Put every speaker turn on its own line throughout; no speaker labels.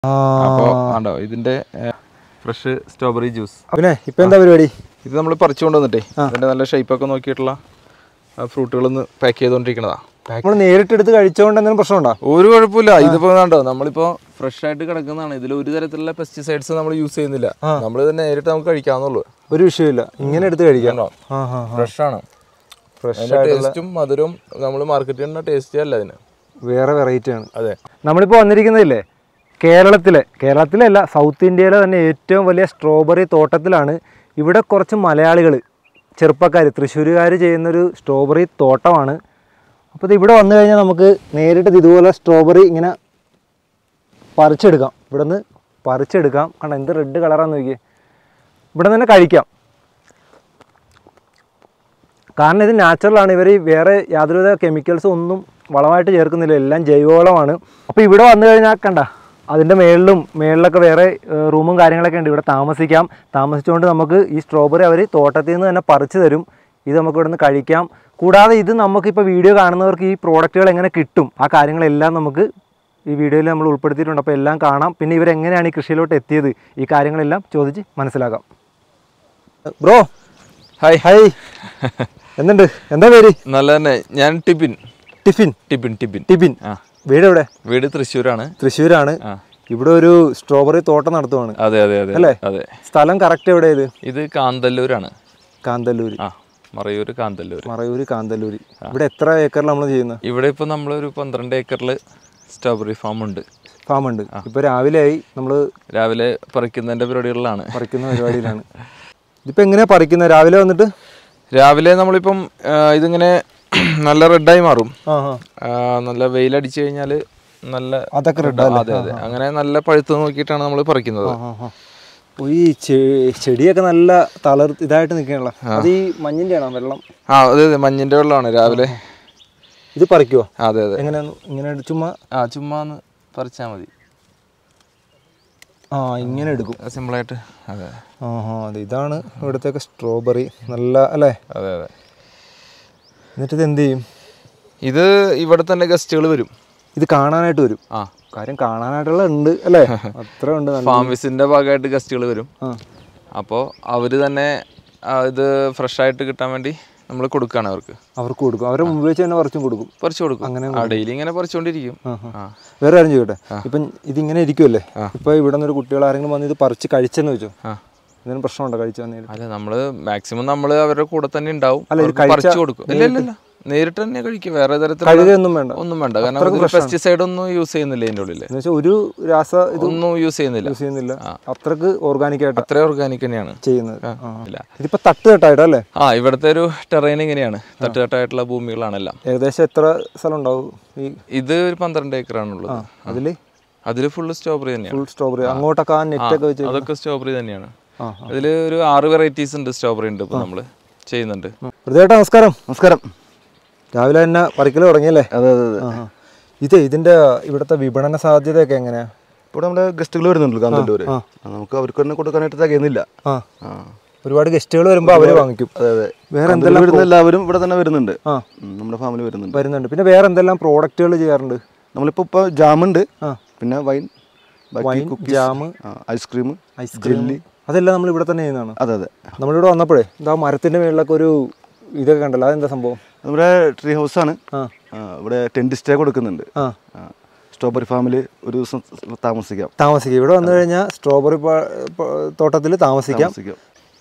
അപ്പോൾ ആണ്ടോ ഇതിന്റെ fresh strawberry juice
പിന്നെ ഇപ്പൊ എന്താ പരിപാടി
ഇത് നമ്മൾ പറിച്ചു കൊണ്ടുവന്നിട്ടേ ഇതിന്റെ നല്ല ഷേപ്പൊക്കെ നോക്കിയിട്ടുള്ള ഫ്രൂട്ടുകൾ ഒന്ന് പാക്ക് ചെയ്തുകൊണ്ടിരിക്കണതാ
നമ്മൾ നേരിട്ട് എടുത്ത് കഴിച്ചോണ്ട് എന്തെങ്കിലും പ്രശ്നമുണ്ടോ
ഒരു കുഴപ്പമില്ല ഇതിപ്പോ കണ്ടോ നമ്മളിപ്പോ ഫ്രഷ് ആയിട്ട് കിടക്കുന്നതാണ് ഇതിൽ ഒരു തരത്തിലുള്ള പെസ്റ്റിസൈഡ്സ് നമ്മൾ യൂസ് ചെയ്യുന്നില്ല നമ്മൾ ഇത് നേരിട്ട് നമുക്ക് കഴിക്കാവുന്നുള്ളൂ
ഒരു വിഷയമില്ല ഇങ്ങനെ എടുത്ത് കഴിക്കാം
കണ്ടോ
ആ ആ
ഫ്രഷ് ആണ്
ഫ്രഷ്
അതിന്റെ ടേസ്റ്റും മധുരവും നമ്മൾ മാർക്കറ്റിൽ ചെയ്യുന്ന ടേസ്റ്റ് അല്ല അതിന്
വേറെ വെറൈറ്റി ആണ്
അതെ
നമ്മളിപ്പോൾ വന്നിരിക്കുന്നതില്ലേ കേരളത്തിലെ കേരളത്തിലെ അല്ല സൗത്ത് ഇന്ത്യയിലെ തന്നെ ഏറ്റവും വലിയ സ്ട്രോബെറി തോട്ടത്തിലാണ് ഇവിടെ കുറച്ച് മലയാളികൾ ചെറുപ്പക്കാർ തൃശ്ശൂരുകാർ ചെയ്യുന്നൊരു സ്ട്രോബെറി തോട്ടമാണ് അപ്പോൾ ഇത് ഇവിടെ വന്നു കഴിഞ്ഞാൽ നമുക്ക് നേരിട്ട് ഇത് ഇതുപോലെ സ്ട്രോബെറി ഇങ്ങനെ പറിച്ചെടുക്കാം ഇവിടെ നിന്ന് പറിച്ചെടുക്കാം കണ്ട എന്ത് റെഡ് കളറാന്ന് നോക്കിയേ ഇവിടെ നിന്ന് തന്നെ കഴിക്കാം കാരണം ഇത് നാച്ചുറലാണ് ഇവർ വേറെ യാതൊരുവിധ കെമിക്കൽസും ഒന്നും വളമായിട്ട് ചേർക്കുന്നില്ല എല്ലാം ജൈവവളമാണ് അപ്പോൾ ഇവിടെ വന്നു കഴിഞ്ഞാൽ കണ്ട അതിൻ്റെ മേളിലും മേളിലൊക്കെ വേറെ ഏഹ്, റൂമും കാര്യങ്ങളൊക്കെ ഉണ്ട് ഇവിടെ താമസിക്കാം താമസിച്ചുകൊണ്ട് നമുക്ക് ഈ സ്ട്രോബെറി അവർ തോട്ടത്തിൽ നിന്ന് തന്നെ പറിച്ചു തരും ഇത് നമുക്ക് ഇവിടെ നിന്ന് കഴിക്കാം കൂടാതെ ഇത് നമുക്കിപ്പോൾ വീഡിയോ കാണുന്നവർക്ക് ഈ പ്രോഡക്റ്റുകൾ എങ്ങനെ കിട്ടും ആ കാര്യങ്ങളെല്ലാം നമുക്ക് ഈ വീഡിയോയിൽ നമ്മൾ ഉൾപ്പെടുത്തിയിട്ടുണ്ട് അപ്പോൾ എല്ലാം കാണാം പിന്നെ ഇവരെങ്ങനെയാണ് ഈ കൃഷിയിലോട്ട് എത്തിയത് ഈ കാര്യങ്ങളെല്ലാം ചോദിച്ച് മനസ്സിലാക്കാം ബ്രോ
ഹായ്
ഹായ് എന്തുണ്ട് എന്താ പേര്
നല്ല തന്നെ ഞാൻ ടിബിൻ
ടിഫിൻ
ടിബിൻ ടിബിൻ
ടിബിൻ
ആ
വീട് എവിടെ
വീട് തൃശ്ശൂരാണ്
തൃശ്ശൂരാണ്
ആ.
ഇവിടെ ഒരു സ്ട്രോബെറി തോട്ടം നടത്തുവാണ്
അതെ അതെ അതെ
അല്ലേ?
അതെ
സ്ഥലം കറക്റ്റ് എവിടെ ഇത്
ഇത് കാന്തല്ലൂരാണ്
കാന്തല്ലൂര്
ആ മറയൂര് കാന്തല്ലൂർ
മറയൂര് കാന്തല്ലൂര് ഇവിടെ എത്ര ഏക്കറിൽ നമ്മൾ ചെയ്യുന്നത്
ഇവിടെ ഇപ്പൊ നമ്മളൊരു പന്ത്രണ്ട് ഏക്കറിൽ സ്ട്രോബെറി ഫാം ഉണ്ട്
ഫാം ഉണ്ട് ഇപ്പൊ രാവിലെ ആയി നമ്മൾ
രാവിലെ പറിക്കുന്നതിന്റെ പരിപാടികളിലാണ്
പറിക്കുന്ന പരിപാടിയിലാണ് ഇതിപ്പോ എങ്ങനെയാ പറിക്കുന്നത് രാവിലെ വന്നിട്ട്
രാവിലെ നമ്മളിപ്പം ആ, ഇതിങ്ങനെ നല്ല റെഡായി മാറും
ആ ആ
ആ, നല്ല വെയിലടിച്ചു കഴിഞ്ഞാൽ നല്ല
അതൊക്കെ റെഡ്
അതെ അതെ അങ്ങനെ നല്ല പഴുത്ത് നോക്കിയിട്ടാണ് നമ്മൾ പറിക്കുന്നത്
ആ ആ ഓ, ഈ ചെ- ചെടിയൊക്കെ നല്ല തളർ ഇതായിട്ട് നിൽക്കണല്ലോ അത് ഈ മഞ്ഞിന്റെ ആണോ വെള്ളം
ആ അതെ അതെ മഞ്ഞിന്റെ വെള്ളമാണ് രാവിലെ
ഇത് പറിക്കുവോ
അതെ അതെ
എങ്ങനെയാന്ന് ഇങ്ങനെ എടു- ചുമ്മാ
ആ ചുമ്മാ ഒന്ന് പറിച്ചാൽ മതി
ആ ഇങ്ങനെ എടുക്കും
സിമ്പിളായിട്ട് അതെ
ആ ആ അതെ ഇതാണ് ഇവിടുത്തെ സ്ട്രോബെറി നല്ല അല്ലേ
അതെ അതെ
എന്നിട്ട് ഇത് എന്ത് ചെയ്യും
ഇത് ഇവിടെ തന്നെ ഗസ്റ്റുകൾ വരും
ഇത് കാണാനായിട്ട് വരും
ആ
കാര്യം കാണാനായിട്ടുള്ള ഉണ്ട് അല്ലേ അത്ര ഉണ്ട് നല്ല
ഫാം വിസിറ്റിന്റെ ഭാഗമായിട്ട് ഗസ്റ്റുകൾ വരും
ആ
അപ്പോൾ അവർ തന്നെ ആ, ഇത് ഫ്രഷ് ആയിട്ട് കിട്ടാൻ വേണ്ടി നമ്മൾ കൊടുക്കുകയാണ് അവർക്ക്
അവർക്ക് കൊടുക്കും അവരെ മുമ്പ് വെച്ച് തന്നെ പറിച്ചും കൊടുക്കും
പറിച്ചു കൊടുക്കും ആ ഡെയിലി ഇങ്ങനെ പറിച്ചുകൊണ്ടിരിക്കും
ആ, ആ.
ആ
വേറെ കാര്യം ചോദിക്കട്ടെ ഇപ്പം ഇതിങ്ങനെ ഇരിക്കുമല്ലേ ഇപ്പൊ ഇവിടെ നിന്ന് ഒരു കുട്ടികൾ ആരെങ്കിലും വന്ന് ഇത് പറിച്ച് കഴിച്ചെന്ന് വെച്ചോ
ആ
എന്തെങ്കിലും പ്രശ്നമുണ്ടോ കഴിച്ചു വന്നതിൽ
അല്ല നമ്മള് മാക്സിമം നമ്മൾ അവരുടെ കൂടെ തന്നെ ഉണ്ടാവും
അല്ല, ഇത്
അവർക്ക്
കഴിച്ച-
പറിച്ചു കൊടുക്കും ഇല്ല ഇല്ല ഇല്ല നേരിട്ട് തന്നെ കഴിക്കും വേറെ തരത്തിലുള്ള
കഴുകൊന്നും വേണ്ട
ഒന്നും വേണ്ട കാരണം പെസ്റ്റിസൈഡ് ഒന്നും യൂസ് ചെയ്യുന്നില്ല ഇതിന്റെ ഉള്ളില്
എന്ന് വെച്ചാൽ ഒരു രാസ ഇത്
ഒന്നും യൂസ് ചെയ്യുന്നില്ല
യൂസ് ചെയ്യുന്നില്ല അത്രക്ക് ഓർഗാനിക് ആയിട്ട്
അത്ര ഓർഗാനിക് തന്നെയാണ്
ചെയ്യുന്നത്
ആ,
ആ.
ഇല്ല
ഇതിപ്പോ തട്ട് തട്ടായിട്ടല്ലേ
ആ ഇവിടുത്തെ ഒരു ടെറൈൻ ഇങ്ങനെയാണ് തട്ടുതട്ടായിട്ടുള്ള ഭൂമികളാണെല്ലാം
ഏകദേശം എത്ര സ്ഥലം ഉണ്ടാവും ഈ
ഇത് ഒരു പന്ത്രണ്ട് ഏക്കറാണുള്ളത്
അതില്
അതിൽ ഫുള്ള് സ്ട്രോബെറി തന്നെയാണ്
ഫുൾ സ്ട്രോബെറി അങ്ങോട്ടൊക്കെ ആ നെറ്റ് ഒക്കെ വെച്ച്
അതൊക്കെ സ്ട്രോബെറി തന്നെയാണ്
ആ,
അതിൽ ഒരു ആറ് വെറൈറ്റീസ് ഉണ്ട് സ്ട്രോബെറി ഉണ്ട് ഇപ്പൊ നമ്മള് ചെയ്യുന്നുണ്ട്
ഹൃദയേട്ടാ നമസ്കാരം
നമസ്കാരം
രാവിലെ തന്നെ പറിക്കൽ തുടങ്ങിയല്ലേ
അതെ അതെ അതെ
ആ, ആ. ഇത് ഇതിന്റെ ഇവിടുത്തെ വിപണന സാധ്യതയൊക്കെ എങ്ങനെയാ
ഇവിടെ നമ്മുടെ ഗസ്റ്റുകൾ വരുന്നുണ്ടല്ലോ കാന്തല്ലൂര് ആ, നമുക്ക് അവർക്ക് തന്നെ കൊടുക്കാനായിട്ട് തികയുന്നില്ല
ആ
ആ
ഒരുപാട് ഗസ്റ്റുകൾ വരുമ്പോൾ അവര് വാങ്ങിക്കും
അതെ അതെ
വേറെ
കാന്തല്ലൂര് വരുന്ന എല്ലാവരും ഇവിടെ തന്നെ വരുന്നുണ്ട്
ആ.
ഉം, നമ്മുടെ ഫാമിലി വരുന്നുണ്ട്
വരുന്നുണ്ട് പിന്നെ വേറെ എന്തെല്ലാം പ്രോഡക്റ്റുകൾ ചെയ്യാറുണ്ട്
നമ്മളിപ്പോൾ ഇപ്പോൾ ജാമുണ്ട്
ആ.
പിന്നെ വൈൻ ബാക്കി
വൈൻ
cookies,
ജാം
ആ, ഐസ്ക്രീം
ഐസ്ക്രീം അതെല്ലാം നമ്മൾ ഇവിടെ തന്നെ ചെയ്യുന്നതാണ്
അതെ അതെ
നമ്മളിവിടെ വന്നപ്പോഴേ ഇതാ മരത്തിന്റെ മേളിലൊക്കെ ഒരു ഇതൊക്കെ കണ്ടല്ലോ അതെന്താ സംഭവം
നമ്മുടെ ട്രീ ഹൗസ് ആണ്
ആ
ആ, ഇവിടെ ടെൻറ്റ് സ്റ്റേ കൊടുക്കുന്നുണ്ട്
ആ
ആ, സ്ട്രോബെറി ഫാമിൽ ഒരു ദിവസം താമസിക്കാം
താമസിക്കാം ഇവിടെ വന്നു കഴിഞ്ഞാൽ സ്ട്രോബെറി തോട്ടത്തിൽ താമസിക്കാം
താമസിക്കാം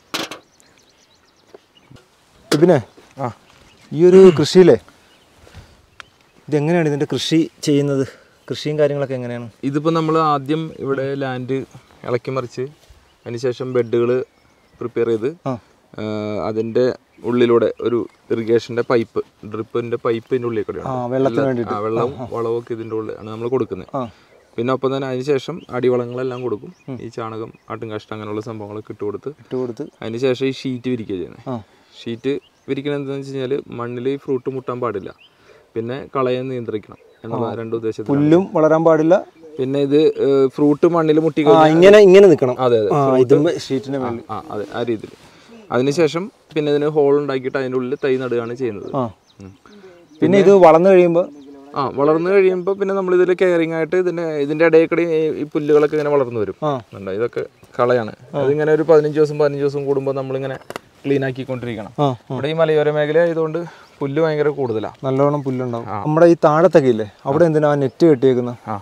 പിന്നെ
ആ
ഈ ഒരു കൃഷിയിലെ ഇതെങ്ങനെയാണ് ഇതിന്റെ കൃഷി ചെയ്യുന്നത് കൃഷിയും കാര്യങ്ങളൊക്കെ എങ്ങനെയാണ്
ഇതിപ്പോൾ നമ്മൾ ആദ്യം ഇവിടെ ലാൻഡ് ഇളക്കി മറിച്ച് അതിനുശേഷം ബെഡുകൾ പ്രിപ്പയർ ചെയ്ത്
ആ.
ആ, അതിൻ്റെ ഉള്ളിലൂടെ ഒരു ഇറിഗേഷൻ്റെ പൈപ്പ് ഡ്രിപ്പിൻ്റെ പൈപ്പിൻ്റെ ഉള്ളിൽ കൂടെയാണ്
ആ വെള്ളത്തിന്
എല്ലാ-
വേണ്ടിയിട്ട്
ആ, വെള്ളവും വളവും ഒക്കെ ഇതിൻ്റെ ഉള്ളിലാണ് നമ്മൾ കൊടുക്കുന്നത്
ആ
പിന്നെ ഒപ്പം തന്നെ അതിനുശേഷം അടിവളങ്ങളെല്ലാം കൊടുക്കും ഈ ചാണകം ആട്ടുംകാഷ്ടം അങ്ങനെയുള്ള സംഭവങ്ങളൊക്കെ ഇട്ട് കൊടുത്ത്
ഇട്ട് കൊടുത്ത്
അതിനുശേഷം ഈ ഷീറ്റ് വിരിക്കുക ചെയ്യുന്നത്
ആ
ഷീറ്റ് വിരിക്കണത് എന്താണെന്ന് വെച്ച് കഴിഞ്ഞാൽ മണ്ണിൽ ഈ ഫ്രൂട്ട് മുട്ടാൻ പാടില്ല പിന്നെ കളയെ നിയന്ത്രിക്കണം എന്നുള്ള രണ്ട് ഉദ്ദേശത്തിൽ
പുല്ലും വളരാൻ പാടില്ല
പിന്നെ ഇത് ഫ്രൂട്ട് മണ്ണിൽ മുട്ടി
ആ ഇങ്ങനെ ഇങ്ങനെ നിൽക്കണം
അതെ അതെ
ആ ഇതും ഷീറ്റിന്റെ മേളിൽ
ആ അതെ ആ രീതിയിൽ അതിനുശേഷം പിന്നെ ഇതിന് ഹോൾ ഉണ്ടാക്കിയിട്ട് അതിൻ്റെ ഉള്ളിൽ തൈ നടുകയാണ് ചെയ്യുന്നത്
ആ പിന്നെ ഇത് വളർന്നു കഴിയുമ്പോൾ
ആ വളർന്നു കഴിയുമ്പോൾ പിന്നെ നമ്മൾ ഇതിൽ കെയറിങ് ആയിട്ട് ഇതിന്റെ ഇതിന്റെ ഇടയിൽ കൂടി ഈ- ഈ പുല്ലുകളൊക്കെ ഇങ്ങനെ വളർന്നു വരും
ആ.
കണ്ടോ? ഇതൊക്കെ കളയാണ് അതിങ്ങനെ ഒരു പതിനഞ്ച് ദിവസം പതിനഞ്ച് ദിവസം കൂടുമ്പോൾ നമ്മളിങ്ങനെ ക്ലീൻ ആക്കിക്കൊണ്ടിരിക്കണം
ആ
ഇവിടെ ഈ മലയോര മേഖല ആയതുകൊണ്ട് പുല്ല് ഭയങ്കര കൂടുതലാണ്
നല്ലോണം പുല്ലുണ്ടാവും നമ്മുടെ ഈ താഴത്തൊക്കെ ഇല്ലേ അവിടെ എന്തിനാ നെറ്റ് കെട്ടിയേക്കുന്നത്
ആ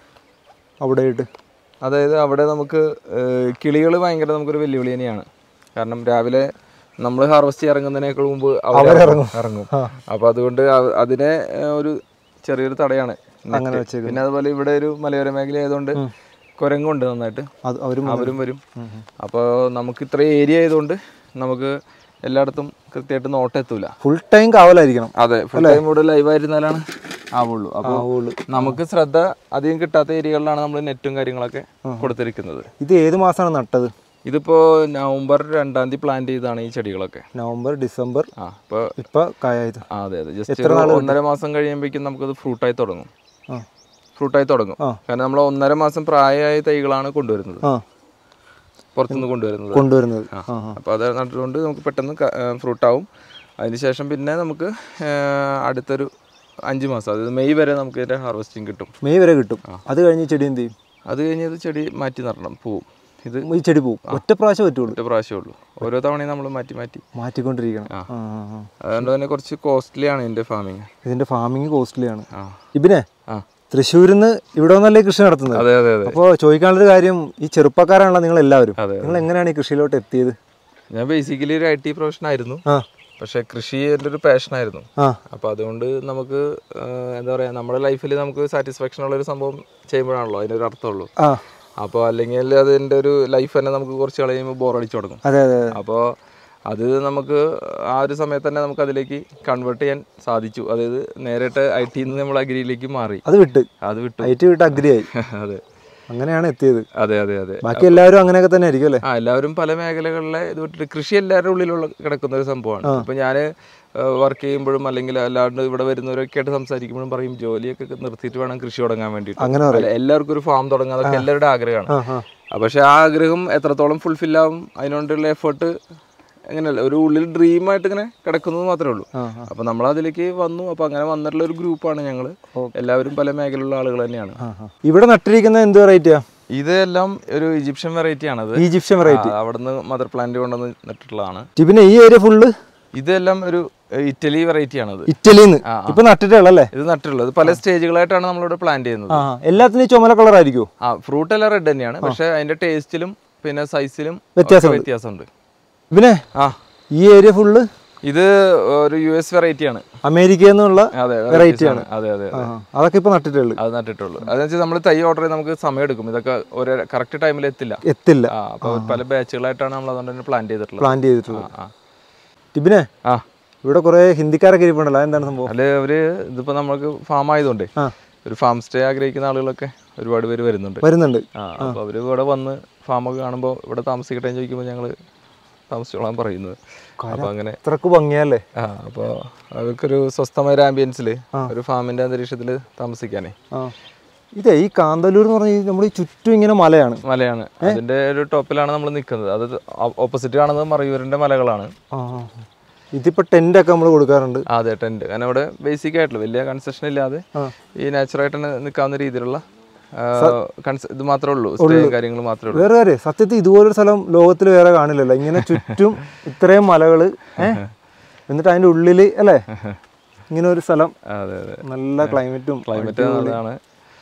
അവിടെ ആയിട്ട്
അതായത് അവിടെ നമുക്ക് കിളികൾ ഭയങ്കര നമുക്കൊരു വെല്ലുവിളി തന്നെയാണ് കാരണം രാവിലെ നമ്മൾ ഹാർവസ്റ്റ് ഇറങ്ങുന്നതിനേക്കാൾ മുമ്പ് അവർ ഇറങ്ങും ഇറങ്ങും അപ്പൊ അതുകൊണ്ട് അവ- അതിനെ ഏഹ്, ഒരു ചെറിയൊരു തടയാണ് net.
അങ്ങനെ വെച്ചേക്കുന്നത്.
പിന്നെ അതുപോലെ ഇവിടെ ഒരു മലയോര മേഖല ആയതുകൊണ്ട് കുരങ്ങുണ്ട് നന്നായിട്ട്
അത് അവരും
അവരും വരും അപ്പോൾ നമുക്ക് ഇത്ര ഏരിയ ആയതുകൊണ്ട് നമുക്ക് എല്ലായിടത്തും കൃത്യമായിട്ട് നോട്ടം എത്തൂല
ഫുൾ ടൈം കാവലായിരിക്കണം
അതെ ഫുൾ ടൈം ഇവിടെ ലൈവ് ആയിരുന്നാലാണ് ആവുള്ളൂ അപ്പോൾ
ആവുള്ളൂ.
നമുക്ക് ശ്രദ്ധ അധികം കിട്ടാത്ത ഏരിയകളിലാണ് നമ്മൾ നെറ്റും കാര്യങ്ങളൊക്കെ കൊടുത്തിരിക്കുന്നത്
ഇത് ഏത് മാസമാണ് നട്ടത്
ഇതിപ്പോ നവംബർ രണ്ടാം തീയതി പ്ലാൻ ചെയ്താണ് ഈ ചെടികളൊക്കെ
നവംബർ ഡിസംബർ
ആ അപ്പോൾ
ഇപ്പൊ കായത്
ആ അതെ അതെ ജസ്റ്റ് ഒന്നര മാസം കഴിയുമ്പോഴേക്കും നമുക്കത് ഫ്രൂട്ടായി തുടങ്ങും
ആ
ഫ്രൂട്ടായി തുടങ്ങും
ആ.
കാരണം നമ്മൾ ഒന്നര മാസം പ്രായമായ തൈകളാണ് കൊണ്ടുവരുന്നത്
ആ
പുറത്തുനിന്ന് കൊണ്ടുവരുന്നത്
കൊണ്ടുവരുന്നത്
ആ.
ആ
അപ്പോൾ അത് നട്ടുകൊണ്ട് നമുക്ക് പെട്ടെന്ന് ഫ്രൂട്ട് ആവും അതിനുശേഷം പിന്നെ നമുക്ക് ആ, അടുത്തൊരു അഞ്ച് മാസം അതായത് മെയ് വരെ നമുക്ക് ഇതിന്റെ ഹാർവസ്റ്റിംഗ് കിട്ടും
മെയ് വരെ കിട്ടും അത് കഴിഞ്ഞ് ഈ ചെടി എന്ത് ചെയ്യും
അത് കഴിഞ്ഞ് ഇത് ചെടി മാറ്റി നടണം പോവും ഇത്
ഈ ചെടി പോവും ഒറ്റ പ്രാവശ്യം പറ്റുള്ളൂ
ഒറ്റ പ്രാവശ്യമേ ഉള്ളൂ ഓരോ തവണയും നമ്മൾ മാറ്റി മാറ്റി
മാറ്റിക്കൊണ്ടിരിക്കണം ആ ആ, ആ.
അതുകൊണ്ട് തന്നെ കുറച്ച് കോസ്റ്റ്ലി ആണ് ഇതിന്റെ ഫാമിങ്
ഇതിന്റെ ഫാമിങ് കോസ്റ്റ്ലി ആണ്
ആ
ഇബിനെ
ആ
തൃശ്ശൂരിൽ നിന്ന് ഇവിടെ വന്നല്ലേ കൃഷി നടത്തുന്നത്
അതെ അതെ അതെ
അപ്പോൾ ചോദിക്കാനുള്ളൊരു കാര്യം ഈ ചെറുപ്പക്കാരാണല്ലോ നിങ്ങൾ എല്ലാവരും
അതെ,
നിങ്ങൾ എങ്ങനെയാണ് ഈ കൃഷിയിലോട്ട് എത്തിയത്
ഞാൻ ബേസിക്കലി ഒരു ഐ ടി പ്രൊഫഷൻ ആയിരുന്നു
ആ
പക്ഷെ കൃഷി എൻ്റെ ഒരു പാഷനായിരുന്നു
ആ
അപ്പോൾ അതുകൊണ്ട് നമുക്ക് ആ, എന്താ പറയുക നമ്മുടെ ലൈഫിൽ നമുക്ക് സാറ്റിസ്ഫാക്ഷൻ ഉള്ള ഒരു സംഭവം ചെയ്യുമ്പോഴാണല്ലോ അതിനൊരു അർത്ഥമുള്ളൂ
ആ
അപ്പോൾ അല്ലെങ്കിൽ അതിൻ്റെ ഒരു ലൈഫ് തന്നെ നമുക്ക് കുറച്ച് കളയുമ്പോൾ ബോറടിച്ചു തുടങ്ങും
അതെ അതെ അതെ.
അപ്പോൾ അത് നമുക്ക് ആ ഒരു സമയത്ത് തന്നെ നമുക്ക് അതിലേക്ക് കൺവേർട്ട് ചെയ്യാൻ സാധിച്ചു അതായത് നേരിട്ട് ഐ ടിയിൽ നിന്ന് നമ്മൾ അഗ്രിയിലേക്ക് മാറി
അത് വിട്ട്
അത് വിട്ടു
ഐ ടി വിട്ട് അഗ്രിയായി
അതെ
അങ്ങനെയാണ് എത്തിയത്
അതെ അതെ അതെ
ബാക്കി എല്ലാവരും അങ്ങനെയൊക്കെ തന്നെ ആയിരിക്കും അല്ലേ
ആ എല്ലാവരും പല മേഖലകളിലെ ഇത് വിട്ടിട്ട് കൃഷി എല്ലാവരുടെ ഉള്ളിലുള്ള കിടക്കുന്ന ഒരു സംഭവമാണ് ഇപ്പൊ ഞാൻ വർക്ക് ചെയ്യുമ്പോഴും അല്ലെങ്കിൽ അല്ലാണ്ട് ഇവിടെ വരുന്നവരൊക്കെ ആയിട്ട് സംസാരിക്കുമ്പോഴും പറയും ജോലിയൊക്കെ നിർത്തിയിട്ട് വേണം കൃഷി തുടങ്ങാൻ വേണ്ടിയിട്ട്
അങ്ങനെ
അല്ല, എല്ലാവർക്കും ഒരു ഫാം തുടങ്ങാൻ അതൊക്കെ എല്ലാവരുടെ ആഗ്രഹമാണ്
ആ ആ
ആ, പക്ഷെ ആ ആഗ്രഹം എത്രത്തോളം ഫുൾഫിൽ ആവും അതിനുവേണ്ടിയുള്ള എഫേർട്ട് എങ്ങനെയല്ല ഒരു ഉള്ളിൽ ഡ്രീം ആയിട്ട് ഇങ്ങനെ കിടക്കുന്നത് മാത്രമേ ഉള്ളൂ
ആ,
അപ്പൊ നമ്മൾ അതിലേക്ക് വന്നു അപ്പൊ അങ്ങനെ വന്നിട്ടുള്ള ഒരു ഗ്രൂപ്പാണ് ഞങ്ങൾ എല്ലാവരും പല മേഖലയിലുള്ള ആളുകൾ തന്നെയാണ്
ആ, ആ. ഇവിടെ നട്ടിരിക്കുന്ന എന്ത് വെറൈറ്റിയാ
ഇതെല്ലാം ഒരു ഈജിപ്ഷ്യൻ വെറൈറ്റി ആണത്
ഈജിപ്ഷ്യൻ വെറൈറ്റി
ആ, അവിടുന്ന് മദർ പ്ലാന്റ് കൊണ്ടുവന്ന് നട്ടിട്ടുള്ളതാണ്
ടിബിനെ ഈ ഏരിയ ഫുള്ള്
ഇതെല്ലാം ഒരു ഏഹ്, ഇറ്റലി വെറൈറ്റി ആണത്
ഇറ്റലിന്ന്
ആ,
ഇപ്പൊ നട്ടിട്ടേ ഉള്ളല്ലേ
ഇത് നട്ടിട്ടുള്ളത് പല സ്റ്റേജുകളായിട്ടാണ് നമ്മളിവിടെ പ്ലാൻ ചെയ്യുന്നത്
ആ ആ. എല്ലാത്തിനും ഈ ചുമല കളർ ആയിരിക്കുമോ
ആ ഫ്രൂട്ട് എല്ലാം റെഡ് തന്നെയാണ് പക്ഷെ അതിന്റെ ടേസ്റ്റിലും പിന്നെ സൈസിലും
വ്യത്യാസമുണ്ട്.
വ്യത്യാസമുണ്ട്
ഇബിനെ
ആ
ഈ ഏരിയ ഫുള്ള്
ഇത് ഒരു യു എസ് വെറൈറ്റി ആണ്
അമേരിക്കയിൽ നിന്നുള്ള
അതെ
വെറൈറ്റി
varieties
ആണ്
അതെ അതെ
ആ, ആ. അതൊക്കെ ഇപ്പൊ നട്ടിട്ടേ ഉള്ളു
അത് നട്ടിട്ടുള്ളൂ അതെന്ന് വെച്ചാൽ നമ്മൾ തൈ ഓർഡർ ചെയ്ത് നമുക്ക് സമയം എടുക്കും ഇതൊക്കെ ഒരു കറക്റ്റ് ടൈമിൽ എത്തില്ല
എത്തില്ല
ആ അപ്പൊ പല ബാച്ചുകളായിട്ടാണ് നമ്മൾ അതുകൊണ്ട് തന്നെ പ്ലാൻ ചെയ്തിട്ടുള്ളത്
പ്ലാൻ ചെയ്തിട്ടുള്ളത്
ആ
ടിബിനെ
ആ
ഇവിടെ കുറെ ഹിന്ദിക്കാരൊക്കെ ഇരിപ്പുണ്ടല്ലോ എന്താണ് സംഭവം
അല്ലെ അവര് ഇതിപ്പോ നമുക്ക് ഫാം ആയതുകൊണ്ടേ
ആ
ഒരു ഫാം സ്റ്റേ ആഗ്രഹിക്കുന്ന ആളുകളൊക്കെ ഒരുപാട് പേര് വരുന്നുണ്ട്
വരുന്നുണ്ട്
ആ അപ്പോൾ അവർ ഇവിടെ വന്ന് ഫാമൊക്കെ കാണുമ്പോൾ ഇവിടെ താമസിക്കട്ടെ എന്ന് ചോദിക്കുമ്പോൾ ഞങ്ങൾ താമസിച്ചോളാൻ പറയുന്നത് അപ്പോൾ അങ്ങനെ
ഇത്രക്ക് ഭംഗിയല്ലേ
ആ അപ്പോൾ അവർക്കൊരു സ്വസ്ഥമായ ഒരു ആംബിയൻസിൽ ഒരു ഫാമിൻ്റെ അന്തരീക്ഷത്തിൽ താമസിക്കാനേ
ആ ഇതേ ഈ കാന്തല്ലൂർ എന്ന് പറഞ്ഞാൽ നമ്മൾ ഈ ചുറ്റും ഇങ്ങനെ മലയാണ്
മലയാണ് അതിൻ്റെ ഒരു ടോപ്പിലാണ് നമ്മൾ നിൽക്കുന്നത് അത് ഓപ്പോസിറ്റ് കാണുന്നത് മറയൂരിൻ്റെ മലകളാണ്
ആ ആ. ഇതിപ്പോ ടെന്റ് ഒക്കെ നമ്മൾ കൊടുക്കാറുണ്ട്
ആ, അതെ ടെൻറ്റ് കാരണം ഇവിടെ ബേസിക് ആയിട്ടുള്ള വലിയ കൺസെഷൻ ഇല്ലാതെ ഈ നാച്ചുറായിട്ട് തന്നെ നിൽക്കാവുന്ന രീതിയിലുള്ള ആ, കൺസെ- ഇത് മാത്രമേ ഉള്ളൂ സ്റ്റേ കാര്യങ്ങൾ മാത്രമേ ഉള്ളൂ
വേറെ കാര്യം സത്യത്തിൽ ഇതുപോലൊരു സ്ഥലം ലോകത്തിൽ വേറെ കാണില്ലല്ലോ ഇങ്ങനെ ചുറ്റും ഇത്രയും മലകള് ഏഹ് എന്നിട്ട് അതിന്റെ ഉള്ളില് അല്ലേ ഇങ്ങനെ ഒരു സ്ഥലം
അതെ അതെ
നല്ല ക്ലൈമറ്റും
ക്ലൈമറ്റ് നല്ലതാണ്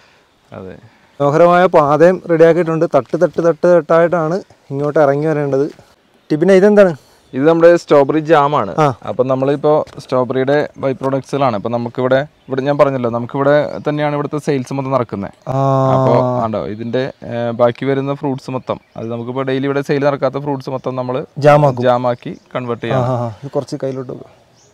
അതെ
മനോഹരമായ പാതയും റെഡിയാക്കിയിട്ടുണ്ട് തട്ട് തട്ട് തട്ട് തട്ടായിട്ടാണ് ഇങ്ങോട്ട് ഇറങ്ങി വരേണ്ടത് ടിബിനെ ഇതെന്താണ്
ഇത് നമ്മുടെ സ്ട്രോബെറി ജാമാണ്
ആ.
അപ്പം നമ്മളിപ്പോൾ സ്ട്രോബെറിയുടെ ബൈ പ്രൊഡക്ട്സുകളാണ് അപ്പം നമുക്കിവിടെ ഇവിടെ ഞാൻ പറഞ്ഞല്ലോ നമുക്കിവിടെ തന്നെയാണ് ഇവിടുത്തെ സെയിൽസ് മൊത്തം നടക്കുന്നത്
ആ
അപ്പോൾ ആണ്ടോ ഇതിന്റെ ഏർ, ബാക്കി വരുന്ന ഫ്രൂട്ട്സ് മൊത്തം അത് നമുക്കിപ്പോൾ ഡെയിലി ഇവിടെ സെയിൽ നടക്കാത്ത ഫ്രൂട്ട്സ് മൊത്തം നമ്മൾ
ജാമാക്കും
ജാമാക്കി കൺവേർട്ട് ചെയ്യാം
ആ ആ, ഇത് കുറച്ച് കയ്യിലോട്ട് വെക്ക്.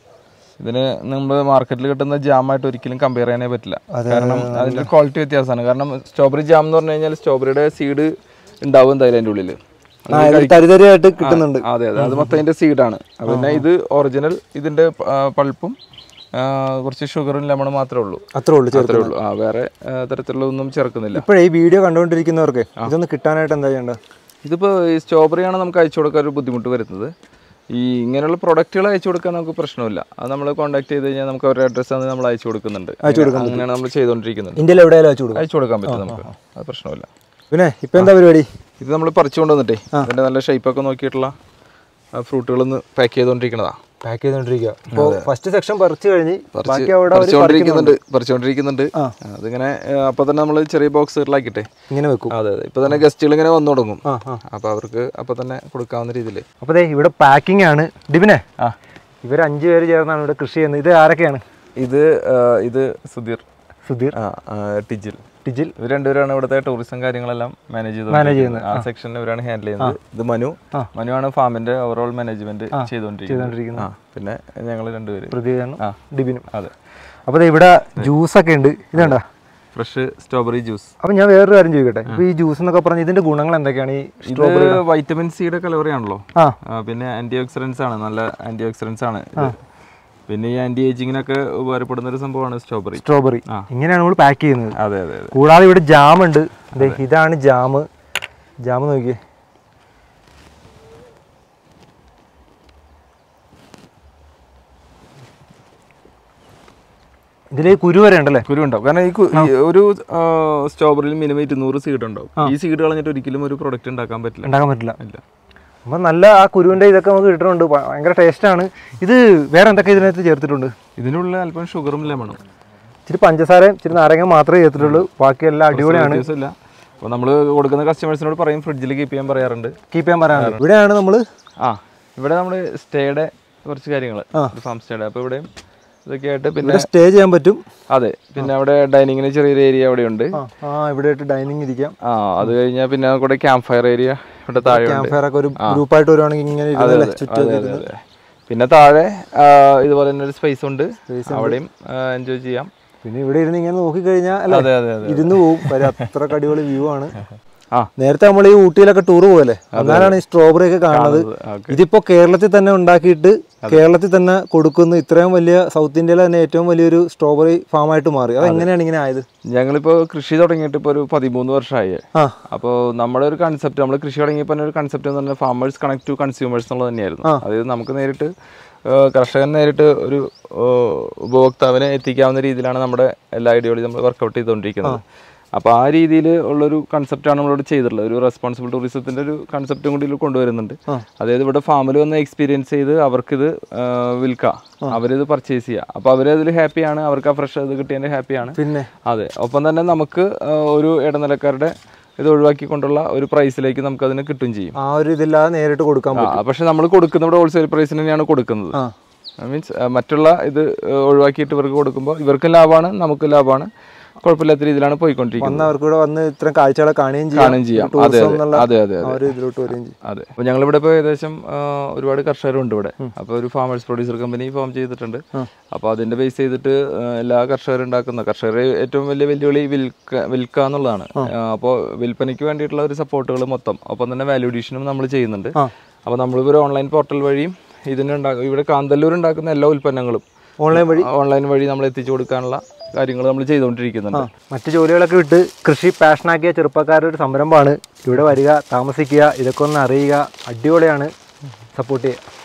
ഇതിന് നമ്മൾ മാർക്കറ്റിൽ കിട്ടുന്ന ജാമായിട്ട് ഒരിക്കലും കമ്പയർ ചെയ്യാനേ പറ്റില്ല കാരണം അതിന്റെ ക്വാളിറ്റി വ്യത്യാസമാണ് കാരണം സ്ട്രോബെറി ജാം എന്ന് പറഞ്ഞു കഴിഞ്ഞാൽ സ്ട്രോബെറിയുടെ സീഡ് ഉണ്ടാവും എന്തായാലും അതിൻ്റെ ഉള്ളിൽ
ആ ഇത് തരിതരിയായിട്ട് കിട്ടുന്നുണ്ട്
അതെ അതെ അത് മൊത്തം അതിന്റെ സീഡാണ് പിന്നെ ഇത് ഒറിജിനൽ ഇതിന്റെ പൾപ്പും കുറച്ച് ഷുഗറും ലെമണും മാത്രമേ ഉള്ളൂ
അത്രേ ഉള്ളൂ ചെറുത്
അത്രേ ഉള്ളൂ ആ വേറെ ആ, തരത്തിലുള്ള ഒന്നും ചേർക്കുന്നില്ല
ഇപ്പോഴേ ഈ വീഡിയോ കണ്ടുകൊണ്ടിരിക്കുന്നവർക്ക് ഇതൊന്ന് കിട്ടാനായിട്ട് എന്താ ചെയ്യേണ്ടത്
ഇതിപ്പോൾ ഈ സ്ട്രോബെറിയാണ് നമുക്ക് അയച്ചു കൊടുക്കാൻ ഒരു ബുദ്ധിമുട്ട് വരുന്നത് ഈ ഇങ്ങനെയുള്ള പ്രൊഡക്റ്റുകൾ അയച്ചു കൊടുക്കാൻ നമുക്ക് പ്രശ്നമില്ല അത് നമ്മൾ കോൺടാക്ട് ചെയ്ത് കഴിഞ്ഞാൽ നമുക്ക് അവരുടെ അഡ്രസ്സ് ആണ് നമ്മൾ അയച്ചു കൊടുക്കുന്നുണ്ട് അങ്ങനെയാണ് നമ്മൾ ചെയ്തുകൊണ്ടിരിക്കുന്നത്
ഇന്ത്യയിൽ എവിടെയാലും വെച്ച് കൊടുക്കും
അയച്ചു കൊടുക്കാൻ പറ്റും നമുക്ക് അത് പ്രശ്നമില്ല
പിന്നെ ഇപ്പം എന്താ പരിപാടി
ഇത് നമ്മൾ പറിച്ചു കൊണ്ടുവന്നിട്ടേ അതിന്റെ നല്ല ഷേപ്പൊക്കെ നോക്കിയിട്ടുള്ള ഫ്രൂട്ടുകൾ ഒന്ന് പാക്ക് ചെയ്തുകൊണ്ടിരിക്കുന്നതാ
പാക്ക് ചെയ്തോണ്ടിരിക്കുക ഇപ്പോൾ ഫസ്റ്റ് സെക്ഷൻ പറിച്ചു കഴിഞ്ഞ് ബാക്കി അവിടെ അവര്
പറിച്ചുകൊണ്ടിരിക്കുന്നുണ്ട് പറിച്ചുകൊണ്ടിരിക്കുന്നുണ്ട് അതിങ്ങനെ ഏഹ്, അപ്പൊ തന്നെ നമ്മൾ ചെറിയ ബോക്സുകളിലാക്കിട്ടെ
ഇങ്ങനെ വെക്കും
അതെ അതെ ഇപ്പൊ തന്നെ ഗസ്റ്റുകൾ ഇങ്ങനെ വന്നു തുടങ്ങും
ആ ആ
അപ്പൊ അവർക്ക് അപ്പൊ തന്നെ കൊടുക്കാവുന്ന രീതിയിൽ
അപ്പോൾ ദേ ഇവിടെ പാക്കിംഗ് ആണ് ഡിബിനെ
ആ
ഇവർ അഞ്ച് പേര് ചേർന്നാണ് ഇവിടെ കൃഷി ചെയ്യുന്നത് ഇത് ആരൊക്കെയാണ്
ഇത് ഏഹ്, ഇത് സുധീർ
സുധീർ
ആ ആ, ടിജിൽ
ടിജിൽ
ഇവർ രണ്ടുപേരാണ് ഇവിടുത്തെ ടൂറിസം കാര്യങ്ങളെല്ലാം മാനേജ് ചെയ്ത്
Manage ചെയ്യുന്നത്.
ആ സെക്ഷൻ ഇവരാണ് ഹാൻഡിൽ ചെയ്യുന്നത് ഇത് മനു മനു ആണ് ഫാമിന്റെ ഓവറോൾ മാനേജ്മെന്റ് ചെയ്തുകൊണ്ടിരിക്കുന്നത് ആ പിന്നെ ഞങ്ങൾ രണ്ടുപേര്
പ്രതികരണം
ആ.
ഡിബിനും
അതെ
അപ്പോൾ ദേ ഇവിടെ ജ്യൂസൊക്കെ ഉണ്ട് ഇതുണ്ടോ
ഫ്രഷ് സ്ട്രോബെറി ജ്യൂസ്
അപ്പം ഞാൻ വേറൊരു കാര്യം ചോദിക്കട്ടെ ഇപ്പോൾ ഈ ജ്യൂസ് എന്നൊക്കെ പറഞ്ഞാൽ ഇതിന്റെ ഗുണങ്ങൾ എന്തൊക്കെയാണ് ഈ
ഇത് വൈറ്റമിൻ സിയുടെ കലോറി ആണല്ലോ
ആ
ആ, പിന്നെ ആന്റി ഓക്സിഡൻസ് ആണ് നല്ല ആന്റി ഓക്സിഡൻസ് ആണ് ഇത്. പിന്നെ ഈ ആന്റി ഏജിങ്ങിനൊക്കെ ഉപകാരപ്പെടുന്ന ഒരു സംഭവമാണ് സ്ട്രോബെറി
സ്ട്രോബെറി
ആ.
ഇങ്ങനെയാണ് നമ്മൾ പാക്ക് ചെയ്യുന്നത്
അതെ അതെ അതെ
കൂടാതെ ഇവിടെ ജാം ഉണ്ട് ദേ ഇതാണ് ജാം ജാം നോക്കിയേ ഇതില് കുരു വരെ ഉണ്ടല്ലേ
കുരു ഉണ്ടാവും കാരണം ഈ കു- ഈ ഒരു സ്ട്രോബെറിയിൽ മിനിമം ഇരുന്നൂറ് സീഡ് ഉണ്ടാവും ഈ സീഡ് കളഞ്ഞിട്ട് ഒരിക്കലും ഒരു പ്രൊഡക്റ്റ് ഉണ്ടാക്കാൻ പറ്റില്ല
ഉണ്ടാക്കാൻ പറ്റില്ല
ഇല്ല
അപ്പം നല്ല ആ കുരുവിൻ്റെ ഇതൊക്കെ നമുക്ക് കിട്ടുന്നുണ്ട് ഭ- ഭയങ്കര ടേസ്റ്റാണ് ഇത് വേറെ എന്തൊക്കെ ഇതിനകത്ത് ചേർത്തിട്ടുണ്ട്
ഇതിനുള്ള അല്പം ഷുഗറും ലെമണും
ഇച്ചിരി പഞ്ചസാരയും ഇച്ചിരി നാരങ്ങ മാത്രമേ ചേർത്തിട്ടുള്ളൂ ബാക്കിയെല്ലാം അടിപൊളിയാണ്
വ്യത്യാസമില്ല അപ്പോൾ നമ്മൾ കൊടുക്കുന്ന കസ്റ്റമേഴ്സിനോട് പറയും ഫ്രിഡ്ജിൽ കീപ്പ് ചെയ്യാൻ പറയാറുണ്ട്
കീപ്പ് ചെയ്യാൻ പറയാനുള്ളത് ഇവിടെയാണ് നമ്മൾ
ആ ഇവിടെ നമ്മൾ സ്റ്റേയുടെ കുറച്ച് കാര്യങ്ങൾ ഫാം സ്റ്റേയുടെ അപ്പോൾ ഇവിടെയും ഇതൊക്കെ ആയിട്ട് പിന്നെ
ഇവിടെ സ്റ്റേ ചെയ്യാൻ പറ്റും
അതെ പിന്നെ അവിടെ ഡൈനിങ്ങിന് ചെറിയൊരു ഏരിയ അവിടെ ഉണ്ട്
ആ ആ ഇവിടെ ആയിട്ട് ഡൈനിങ് ഇരിക്കാം
ആ അത് കഴിഞ്ഞാൽ പിന്നെ കൂടെ ക്യാമ്പ് ഫയർ ഏരിയ ഇവിടെ താഴെ ഉണ്ട്
ക്യാമ്പ് ഫയർ ഒക്കെ ഒരു ഗ്രൂപ്പായിട്ട് വരുവാണെങ്കിൽ ഇങ്ങനെ ഇരുന്നല്ലേ ചുറ്റും
അതെ അതെ അതെ പിന്നെ താഴെ ആ, ഇതുപോലെ തന്നെ ഒരു സ്പേസ് ഉണ്ട് അവിടെയും എൻജോയ് ചെയ്യാം
പിന്നെ ഇവിടെ ഇരുന്ന് ഇങ്ങനെ നോക്കിക്കഴിഞ്ഞാൽ അല്ലേ
അതെ അതെ അതെ
ഇരുന്ന് പോവും വരെ അത്ര അടിപൊളി വ്യൂ ആണ്
ആ
നേരത്തെ നമ്മൾ ഈ ഊട്ടിയിലൊക്കെ ടൂർ പോകല്ലേ എന്നാലാണ് ഈ സ്ട്രോബെറി ഒക്കെ കാണുന്നത്
ഓക്കെ
ഇതിപ്പോ കേരളത്തിൽ തന്നെ ഉണ്ടാക്കിയിട്ട് കേരളത്തിൽ തന്നെ കൊടുക്കുന്ന ഇത്രയും വലിയ സൗത്ത് ഇന്ത്യയിലെ തന്നെ ഏറ്റവും വലിയൊരു സ്ട്രോബെറി ഫാമായിട്ട് മാറി അത് എങ്ങനെയാണ് ഇങ്ങനെ ആയത്
ഞങ്ങളിപ്പോ കൃഷി തുടങ്ങിയിട്ട് ഇപ്പോൾ ഒരു പതിമൂന്ന് വർഷമായി
ആ
അപ്പോൾ നമ്മുടെ ഒരു കൺസെപ്റ്റ് നമ്മൾ കൃഷി തുടങ്ങിയപ്പോൾ തന്നെ ഒരു കൺസെപ്റ്റ് എന്ന് പറഞ്ഞാൽ ഫാമേഴ്സ് കണക്ട് ടു കൺസ്യൂമേഴ്സ് എന്നുള്ളത് തന്നെയായിരുന്നു അതായത് നമുക്ക് നേരിട്ട് ആ, കർഷകൻ നേരിട്ട് ഒരു ആ, ഉപഭോക്താവിനെ എത്തിക്കാവുന്ന രീതിയിലാണ് നമ്മുടെ എല്ലാ ഐഡിയോളജി നമ്മൾ വർക്കൗട്ട് ചെയ്തുകൊണ്ടിരിക്കുന്നത് അപ്പോൾ ആ രീതിയിൽ ഉള്ളൊരു കൺസെപ്റ്റാണ് നമ്മളോട് ചെയ്തിട്ടുള്ളത് ഒരു റെസ്പോൺസിബിൾ ടൂറിസത്തിന്റെ ഒരു കൺസെപ്റ്റും കൂടി ഇതിൽ കൊണ്ടുവരുന്നുണ്ട് അതായത് ഇവിടെ ഫാമിൽ വന്ന് എക്സ്പീരിയൻസ് ചെയ്ത് അവർക്കിത് ആ, വിൽക്കാം അവരിത് പർച്ചേസ് ചെയ്യുക അപ്പോൾ അവരതിൽ ഹാപ്പിയാണ് അവർക്ക് ആ ഫ്രഷ് ഇത് കിട്ടിയതിൻ്റെ ഹാപ്പിയാണ്
പിന്നെ
അതെ ഒപ്പം തന്നെ നമുക്ക് ആ, ഒരു ഇടനിലക്കാരുടെ ഇത് ഒഴിവാക്കിക്കൊണ്ടുള്ള ഒരു പ്രൈസിലേക്ക് നമുക്ക് അതിന് കിട്ടും ചെയ്യും
ആ ഒരു ഇതില്ലാതെ നേരിട്ട് കൊടുക്കാൻ
ആ,
പറ്റും
പക്ഷെ നമ്മൾ കൊടുക്കുന്ന ഇവിടെ ഹോൾസെയിൽ പ്രൈസിന് തന്നെയാണ് കൊടുക്കുന്നത്
ആ
മീൻസ് മറ്റുള്ള ഇത് ആ, ഒഴിവാക്കിയിട്ട് ഇവർക്ക് കൊടുക്കുമ്പോൾ ഇവർക്ക് ലാഭമാണ് നമുക്ക് ലാഭമാണ് കുഴപ്പമില്ലാത്ത രീതിയിലാണ് പോയിക്കൊണ്ടിരിക്കുന്നത്
വന്നവർക്ക് ഇവിടെ വന്ന് ഇത്രയും കാഴ്ചകളെ കാണുകയും
കാണുകയും ചെയ്യാം അതെ
ടൂറിസം
അതെ
എന്നുള്ള
അതെ അതെ
ആ
അതെ
ഒരു ഇതിലോട്ട് വരികയും ചെയ്യും
അതെ അപ്പോൾ ഞങ്ങളിവിടെ ഇപ്പോൾ ഏകദേശം ആ, ഒരുപാട് കർഷകരുണ്ട് ഇവിടെ അപ്പോൾ ഒരു ഫാമേഴ്സ് പ്രൊഡ്യൂസർ കമ്പനി ഫോം ചെയ്തിട്ടുണ്ട് അപ്പോൾ അതിന്റെ ബേസ് ചെയ്തിട്ട് ആ, എല്ലാ കർഷകരും ഉണ്ടാക്കുന്ന കർഷകർ ഏറ്റവും വലിയ വെല്ലുവിളി വിൽക്ക വിൽക്കുക എന്നുള്ളതാണ് അപ്പോൾ വിൽപ്പനയ്ക്ക് വേണ്ടിയിട്ടുള്ള ഒരു സപ്പോർട്ടുകൾ മൊത്തം ഒപ്പം തന്നെ വാല്യൂഡീഷനും നമ്മൾ ചെയ്യുന്നുണ്ട്
ആ.
അപ്പോൾ നമ്മളിപ്പോൾ ഒരു ഓൺലൈൻ പോർട്ടൽ വഴിയും ഇതിന് ഉണ്ടാക്കും ഇവിടെ കാന്തല്ലൂർ ഉണ്ടാക്കുന്ന എല്ലാ ഉൽപ്പന്നങ്ങളും
ഓൺലൈൻ വഴി
ഓൺലൈൻ വഴി നമ്മൾ എത്തിച്ചു കൊടുക്കാനുള്ള കാര്യങ്ങൾ നമ്മൾ ചെയ്തുകൊണ്ടിരിക്കുന്നുണ്ട്
മറ്റു ജോലികളൊക്കെ വിട്ട് കൃഷി പാഷനാക്കിയ ചെറുപ്പക്കാരുടെ ഒരു സംരംഭമാണ് ഇവിടെ വരിക താമസിക്കുക ഇതൊക്കെ ഒന്ന് അറിയുക അടിപൊളിയാണ് സപ്പോർട്ട് ചെയ്യുക